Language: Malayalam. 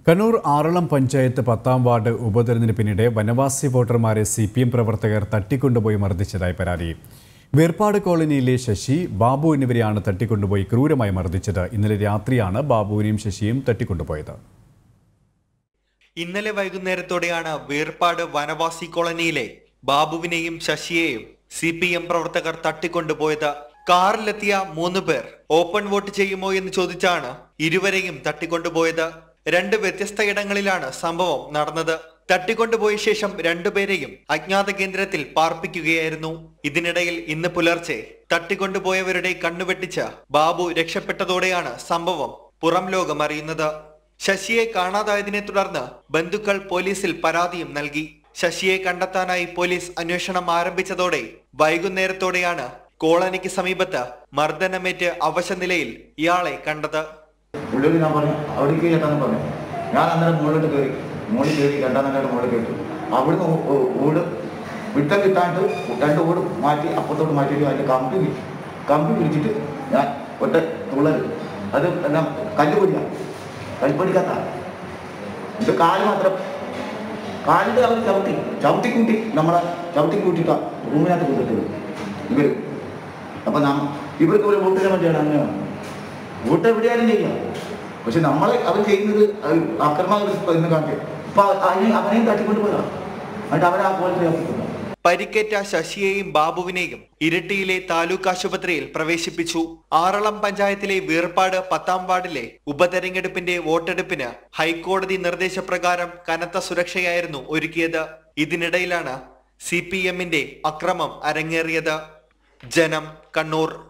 കണ്ണൂർ ആറളം പഞ്ചായത്ത് പത്താം വാർഡ് ഉപതെരഞ്ഞെടുപ്പിനിടെ വനവാസി വോട്ടർമാരെ സി പി എം പ്രവർത്തകർ തട്ടിക്കൊണ്ടുപോയി മർദ്ദിച്ചതായി പരാതി വേർപാട് കോളനിയിലെ ശശി ബാബു എന്നിവരെയാണ് തട്ടിക്കൊണ്ടുപോയി ക്രൂരമായി മർദ്ദിച്ചത് ഇന്നലെ രാത്രിയാണ് ബാബുവിനെയും ശശിയും തട്ടിക്കൊണ്ടുപോയത് ഇന്നലെ വൈകുന്നേരത്തോടെയാണ് വേർപാട് വനവാസി കോളനിയിലെ ബാബുവിനെയും ശശിയെയും സി പി എം പ്രവർത്തകർ തട്ടിക്കൊണ്ടുപോയത് കാറിലെത്തിയ മൂന്ന് പേർ ഓപ്പൺ വോട്ട് ചെയ്യുമോ എന്ന് ചോദിച്ചാണ് ഇരുവരെയും തട്ടിക്കൊണ്ടുപോയത് രണ്ട് വ്യത്യസ്ത ഇടങ്ങളിലാണ് സംഭവം നടന്നത് തട്ടിക്കൊണ്ടുപോയ ശേഷം രണ്ടുപേരെയും അജ്ഞാത കേന്ദ്രത്തിൽ പാർപ്പിക്കുകയായിരുന്നു ഇതിനിടയിൽ ഇന്ന് പുലർച്ചെ തട്ടിക്കൊണ്ടുപോയവരുടെ കണ്ണുവെട്ടിച്ച് ബാബു രക്ഷപ്പെട്ടതോടെയാണ് സംഭവം പുറം ലോകം അറിയുന്നത് ശശിയെ കാണാതായതിനെ തുടർന്ന് ബന്ധുക്കൾ പോലീസിൽ പരാതിയും നൽകി ശശിയെ കണ്ടെത്താനായി പോലീസ് അന്വേഷണം ആരംഭിച്ചതോടെ വൈകുന്നേരത്തോടെയാണ് കോളനിക്ക് സമീപത്ത് മർദ്ദനമേറ്റ് അവശനിലയിൽ ഇയാളെ കണ്ടത് പുള്ളിയോട് ഞാൻ പറഞ്ഞു അവിടേക്ക് ചേട്ടാന്ന് പറഞ്ഞു ഞാൻ അന്നേരം മുകളിലോട്ട് കയറി മുകളിൽ കയറി രണ്ടാം നിലയുടെ മുകളിൽ കയറി അവിടുന്ന് ഓ- ഓ- ഓട് വിട്ടം കിട്ടാണ്ട് രണ്ട് ഓട് മാറ്റി അപ്പുറത്തോട്ട് മാറ്റിയിട്ട് അതിൻ്റെ കമ്പി വി- കമ്പി പിടിച്ചിട്ട് ഞാൻ ഒറ്റ തുള്ളൽ അത് എന്നാ കല്ലുപൊടിയാ കല്ലുപൊടിക്കാത്ത ഇത് കാല് മാത്രം കാലിൻ്റെ അവർ ചവിട്ടി ചവിട്ടി കൂട്ടി നമ്മളെ ചവിട്ടി കൂട്ടിയിട്ടാ റൂമിനകത്ത് കൊണ്ടിട്ടത് ഇവർ അപ്പം നാം ഇവർക്ക് ഒരു വോട്ടിനെ വേണ്ടിയാണ് അങ്ങനെയാണ് വോട്ട് എവിടെയാലും ചെയ്യാം പക്ഷെ നമ്മളെ അവർ ചെയ്യുന്നത് അക്രമ എന്ന് കാണിച്ചു ഇപ്പൊ അതിനെ അവനെയും തട്ടിക്കൊണ്ട് പോരാ എന്നിട്ട് അവരെ ആ കോലത്തിൽ ആക്കിക്കൊണ്ടു പരിക്കേറ്റ ശശിയെയും ബാബുവിനെയും ഇരിട്ടിയിലെ താലൂക്ക് ആശുപത്രിയിൽ പ്രവേശിപ്പിച്ചു ആറളം പഞ്ചായത്തിലെ വീർപ്പാട് പത്താം വാർഡിലെ ഉപതെരഞ്ഞെടുപ്പിന്റെ വോട്ടെടുപ്പിന് ഹൈക്കോടതി നിർദ്ദേശപ്രകാരം കനത്ത സുരക്ഷയായിരുന്നു ഒരുക്കിയത് ഇതിനിടയിലാണ് സി പി എമ്മിന്റെ അക്രമം അരങ്ങേറിയത് ജനം കണ്ണൂർ